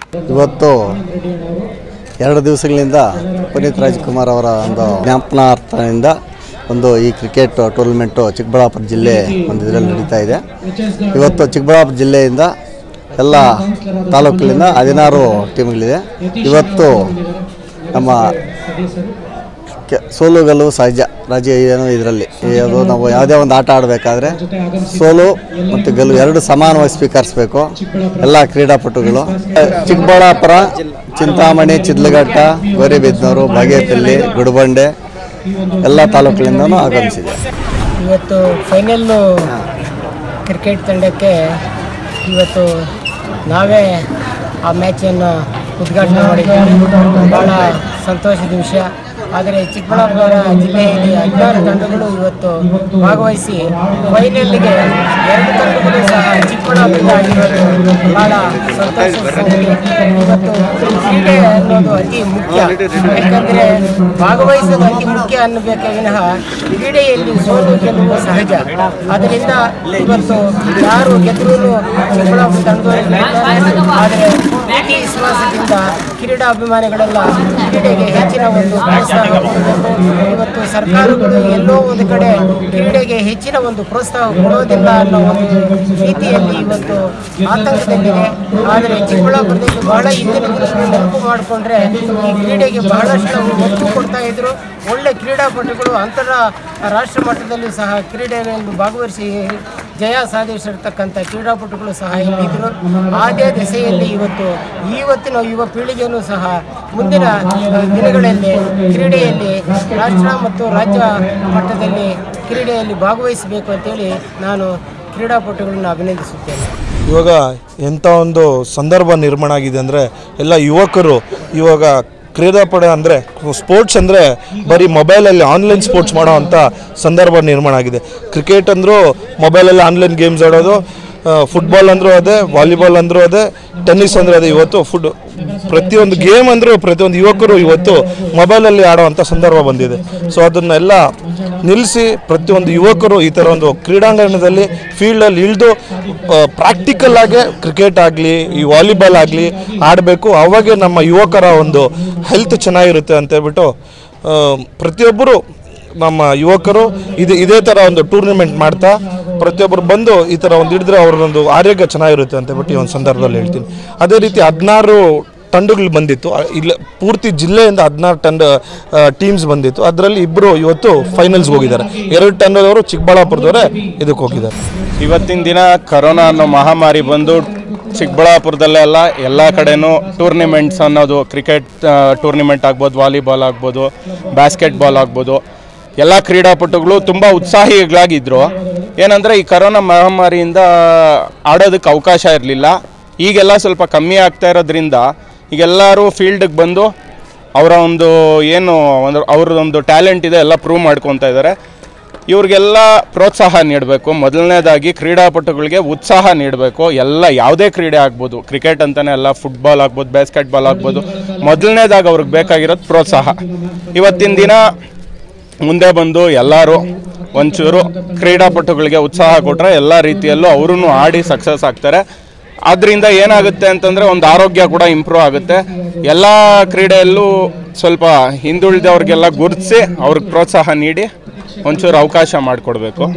ಇವತ್ತು ಎರಡು ದಿವಸಗಳಿಂದ ಪುನೀತ್ ರಾಜ್ಕುಮಾರ್ ಅವರ ಒಂದು ಜ್ಞಾಪನಾರ್ಥದಿಂದ ಒಂದು ಈ ಕ್ರಿಕೆಟ್ ಟೂರ್ನಮೆಂಟು ಚಿಕ್ಕಬಳ್ಳಾಪುರ ಜಿಲ್ಲೆ ಒಂದು ಇದರಲ್ಲಿ ನಡೀತಾ ಇದೆ ಇವತ್ತು ಚಿಕ್ಕಬಳ್ಳಾಪುರ ಜಿಲ್ಲೆಯಿಂದ ಎಲ್ಲ ತಾಲೂಕುಗಳಿಂದ ಹದಿನಾರು ಟೀಮ್ಗಳಿದೆ ಇವತ್ತು ನಮ್ಮ ಕೆ- ಸೋಲು ಗೆಲುವು ಸಹಜ ರಾಜ್ಯ ಏನು ಇದರಲ್ಲಿ ಅದು ನಾವು ಯಾವುದೇ ಒಂದು ಆಟ ಆಡಬೇಕಾದ್ರೆ ಸೋಲು ಮತ್ತು ಗೆಲುವು ಎರಡು ಸಮಾನವಾಗಿ ಸ್ವೀಕರಿಸಬೇಕು ಎಲ್ಲ ಕ್ರೀಡಾಪಟುಗಳು ಚಿಕ್ಕಬಳ್ಳಾಪುರ ಚಿಂತಾಮಣಿ ಚಿದ್ಲಘಟ್ಟ ಗೌರಿಬಿದನೂರು ಬಾಗೇಪಲ್ಲಿ ಗುಡುಬಂಡೆ ಎಲ್ಲ ತಾಲೂಕುಗಳಿಂದನೂ ಆಗಮಿಸಿದೆ ಇವತ್ತು ಫೈನಲ್ಲು ಕ್ರಿಕೆಟ್ ತಂಡಕ್ಕೆ ಇವತ್ತು ನಾವೇ ಆ ಮ್ಯಾಚನ್ನು ಉದ್ಘಾಟನೆ ಮಾಡಿದ್ದೀವಿ ಭಾಳ ಸಂತೋಷದ ವಿಷಯ ಆದರೆ ಚಿಕ್ಕಬಳ್ಳಾಪುರ ಜಿಲ್ಲೆಯಲ್ಲಿ ಹದಿನಾರು ತಂಡಗಳು ಇವತ್ತು ಭಾಗವಹಿಸಿ ಫೈನಲ್ಗೆ ಎರಡು ತಂಡಗಳು ಸಹ ಚಿಕ್ಕಬಳ್ಳಾಪುರ ಆಗಿರೋದು ಭಾಳ ಸಂತೋಷದ ಸಂಗತಿ ಇವತ್ತು ಕ್ರೀಡೆ ಅನ್ನೋದು ಅತಿ ಮುಖ್ಯ ಯಾಕಂದರೆ ಭಾಗವಹಿಸೋದು ಅತಿ ಮುಖ್ಯ ಅನ್ನಬೇಕೇ ವಿನಃ ಕ್ರೀಡೆಯಲ್ಲಿ ಸೋಲು ಗೆಲುವು ಸಹಜ ಅದರಿಂದ ಇವತ್ತು ಯಾರು ಗೆದ್ರೂ ಚಿಕ್ಕಬಳ್ಳಾಪುರ ತಂಡದವರು ಆದರೆ ಪ್ರೀತಿ ವಿಶ್ವಾಸದಿಂದ ಕ್ರೀಡಾಭಿಮಾನಿಗಳೆಲ್ಲ ಕ್ರೀಡೆಗೆ ಹೆಚ್ಚಿನ ಒಂದು ಪ್ರೋತ್ಸಾಹ ಕೊಡಬೇಕು ಇವತ್ತು ಸರ್ಕಾರಗಳು ಎಲ್ಲೋ ಒಂದು ಕಡೆ ಕ್ರೀಡೆಗೆ ಹೆಚ್ಚಿನ ಒಂದು ಪ್ರೋತ್ಸಾಹ ಕೊಡೋದಿಲ್ಲ ಅನ್ನೋ ಒಂದು ರೀತಿಯಲ್ಲಿ ಇವತ್ತು ಆತಂಕದಲ್ಲಿದೆ ಆದರೆ ಚಿಕ್ಕಬಳ್ಳಾಪುರದಲ್ಲಿ ಬಹಳ ಹಿಂದಿನ ದಿನಗಳು ನೆನಪು ಮಾಡಿಕೊಂಡ್ರೆ ಈ ಕ್ರೀಡೆಗೆ ಬಹಳಷ್ಟು ಒತ್ತು ಕೊಡ್ತಾ ಇದ್ರು ಒಳ್ಳೆ ಕ್ರೀಡಾಪಟುಗಳು ಅಂತರ ರಾಷ್ಟ್ರ ಮಟ್ಟದಲ್ಲೂ ಸಹ ಕ್ರೀಡೆಯಲ್ಲಿ ಭಾಗವಹಿಸಿ ಜಯ ಸಾಧಿಸಿರ್ತಕ್ಕಂಥ ಕ್ರೀಡಾಪಟುಗಳು ಸಹ ಇಲ್ಲಿದ್ದರು ಅದೇ ದಿಸೆಯಲ್ಲಿ ಇವತ್ತು ಇವತ್ತಿನ ಯುವ ಪೀಳಿಗೆಯೂ ಸಹ ಮುಂದಿನ ದಿನಗಳಲ್ಲಿ ಕ್ರೀಡೆಯಲ್ಲಿ ರಾಷ್ಟ್ರ ಮತ್ತು ರಾಜ್ಯ ಮಟ್ಟದಲ್ಲಿ ಕ್ರೀಡೆಯಲ್ಲಿ ಭಾಗವಹಿಸಬೇಕು ಅಂತೇಳಿ ನಾನು ಕ್ರೀಡಾಪಟುಗಳನ್ನು ಅಭಿನಂದಿಸುತ್ತೇನೆ ಇವಾಗ ಎಂಥ ಒಂದು ಸಂದರ್ಭ ನಿರ್ಮಾಣ ಆಗಿದೆ ಅಂದರೆ ಎಲ್ಲ ಯುವಕರು ಇವಾಗ ಕ್ರೀಡಾಪಡೆ ಅಂದರೆ ಸ್ಪೋರ್ಟ್ಸ್ ಅಂದರೆ ಬರೀ ಮೊಬೈಲಲ್ಲಿ ಆನ್ಲೈನ್ ಸ್ಪೋರ್ಟ್ಸ್ ಮಾಡೋ ಅಂಥ ಸಂದರ್ಭ ನಿರ್ಮಾಣ ಆಗಿದೆ ಕ್ರಿಕೆಟ್ ಅಂದರೂ ಮೊಬೈಲಲ್ಲಿ ಆನ್ಲೈನ್ ಗೇಮ್ಸ್ ಆಡೋದು ಫುಟ್ಬಾಲ್ ಅಂದರೂ ಅದೇ ವಾಲಿಬಾಲ್ ಅಂದರೂ ಅದೇ ಟೆನ್ನಿಸ್ ಅಂದ್ರೆ ಅದೇ ಇವತ್ತು ಫುಡ್ ಪ್ರತಿಯೊಂದು ಗೇಮ್ ಅಂದರೂ ಪ್ರತಿಯೊಂದು ಯುವಕರು ಇವತ್ತು ಮೊಬೈಲಲ್ಲಿ ಆಡೋವಂಥ ಸಂದರ್ಭ ಬಂದಿದೆ ಸೊ ಅದನ್ನೆಲ್ಲ ನಿಲ್ಲಿಸಿ ಪ್ರತಿಯೊಂದು ಯುವಕರು ಈ ಥರ ಒಂದು ಕ್ರೀಡಾಂಗಣದಲ್ಲಿ ಫೀಲ್ಡಲ್ಲಿ ಇಳಿದು ಪ್ರಾಕ್ಟಿಕಲ್ ಆಗಿ ಕ್ರಿಕೆಟ್ ಆಗಲಿ ಈ ವಾಲಿಬಾಲ್ ಆಗಲಿ ಆಡಬೇಕು ಅವಾಗೆ ನಮ್ಮ ಯುವಕರ ಒಂದು ಹೆಲ್ತ್ ಚೆನ್ನಾಗಿರುತ್ತೆ ಅಂತ ಹೇಳ್ಬಿಟ್ಟು ಆ, ಪ್ರತಿಯೊಬ್ಬರು ನಮ್ಮ ಯುವಕರು ಇದು ಇದೇ ಥರ ಒಂದು ಟೂರ್ನಮೆಂಟ್ ಮಾಡ್ತಾ ಪ್ರತಿಯೊಬ್ಬರು ಬಂದು ಈ ಥರ ಒಂದು ಹಿಡಿದ್ರೆ ಅವ್ರದ್ದೊಂದು ಆರೋಗ್ಯ ಚೆನ್ನಾಗಿರುತ್ತೆ ಅಂತ ಹೇಳ್ಬಿಟ್ಟು ಈ ಒಂದು ಸಂದರ್ಭದಲ್ಲಿ ಹೇಳ್ತೀನಿ ಅದೇ ರೀತಿ ಹದಿನಾರು ತಂಡಗಳು ಬಂದಿತ್ತು ಅ- ಇಲ್ಲ ಪೂರ್ತಿ ಜಿಲ್ಲೆಯಿಂದ ಹದಿನಾರು ತಂಡ ಟೀಮ್ಸ್ ಬಂದಿತ್ತು ಅದರಲ್ಲಿ ಇಬ್ಬರು ಇವತ್ತು ಫೈನಲ್ಸ್ಗೆ ಹೋಗಿದ್ದಾರೆ ಎರಡು ತಂಡದವರು ಚಿಕ್ಕಬಳ್ಳಾಪುರದವರೇ ಇದಕ್ಕೆ ಹೋಗಿದ್ದಾರೆ ಇವತ್ತಿನ ದಿನ ಕರೋನಾ ಅನ್ನೋ ಮಹಾಮಾರಿ ಬಂದು ಚಿಕ್ಕಬಳ್ಳಾಪುರದಲ್ಲೆಲ್ಲ ಎಲ್ಲ ಕಡೆನೂ ಟೂರ್ನಿಮೆಂಟ್ಸ್ ಅನ್ನೋದು ಕ್ರಿಕೆಟ್ ಟೂರ್ನಿಮೆಂಟ್ ಆಗ್ಬೋದು ವಾಲಿಬಾಲ್ ಆಗ್ಬೋದು ಬಾಸ್ಕೆಟ್ಬಾಲ್ ಆಗ್ಬೋದು ಎಲ್ಲ ಕ್ರೀಡಾಪಟುಗಳು ತುಂಬ ಉತ್ಸಾಹಿಗಳಾಗಿದ್ದರು ಏನಂದರೆ ಈ ಕರೋನಾ ಮಹಾಮಾರಿಯಿಂದ ಆಡೋದಕ್ಕೆ ಅವಕಾಶ ಇರಲಿಲ್ಲ ಈಗೆಲ್ಲ ಸ್ವಲ್ಪ ಕಮ್ಮಿ ಆಗ್ತಾ ಇರೋದ್ರಿಂದ ಈಗೆಲ್ಲರೂ ಫೀಲ್ಡಿಗೆ ಬಂದು ಅವರ ಒಂದು ಏನು ಒಂದು ಅವ್ರದ್ದೊಂದು ಟ್ಯಾಲೆಂಟ್ ಇದೆ ಎಲ್ಲ ಪ್ರೂವ್ ಮಾಡ್ಕೊತಾ ಇದ್ದಾರೆ ಇವ್ರಿಗೆಲ್ಲ ಪ್ರೋತ್ಸಾಹ ನೀಡಬೇಕು ಮೊದಲನೇದಾಗಿ ಕ್ರೀಡಾಪಟುಗಳಿಗೆ ಉತ್ಸಾಹ ನೀಡಬೇಕು ಎಲ್ಲ ಯಾವುದೇ ಕ್ರೀಡೆ ಆಗ್ಬೋದು ಕ್ರಿಕೆಟ್ ಅಂತಲೇ ಅಲ್ಲ ಫುಟ್ಬಾಲ್ ಆಗ್ಬೋದು ಬಾಸ್ಕೆಟ್ಬಾಲ್ ಆಗ್ಬೋದು ಮೊದಲನೇದಾಗಿ ಅವ್ರಿಗೆ ಬೇಕಾಗಿರೋದು ಪ್ರೋತ್ಸಾಹ ಇವತ್ತಿನ ದಿನ ಮುಂದೆ ಬಂದು ಎಲ್ಲರೂ ಒಂಚೂರು ಕ್ರೀಡಾಪಟುಗಳಿಗೆ ಉತ್ಸಾಹ ಕೊಟ್ಟರೆ ಎಲ್ಲ ರೀತಿಯಲ್ಲೂ ಅವರೂ ಆಡಿ ಸಕ್ಸಸ್ ಆಗ್ತಾರೆ ಅದರಿಂದ ಏನಾಗುತ್ತೆ ಅಂತಂದರೆ ಒಂದು ಆರೋಗ್ಯ ಕೂಡ ಇಂಪ್ರೂವ್ ಆಗುತ್ತೆ ಎಲ್ಲ ಕ್ರೀಡೆಯಲ್ಲೂ ಸ್ವಲ್ಪ ಹಿಂದುಳಿದವ್ರಿಗೆಲ್ಲ ಗುರುತಿಸಿ ಅವ್ರಿಗೆ ಪ್ರೋತ್ಸಾಹ ನೀಡಿ ಒಂಚೂರು ಅವಕಾಶ ಮಾಡಿಕೊಡ್ಬೇಕು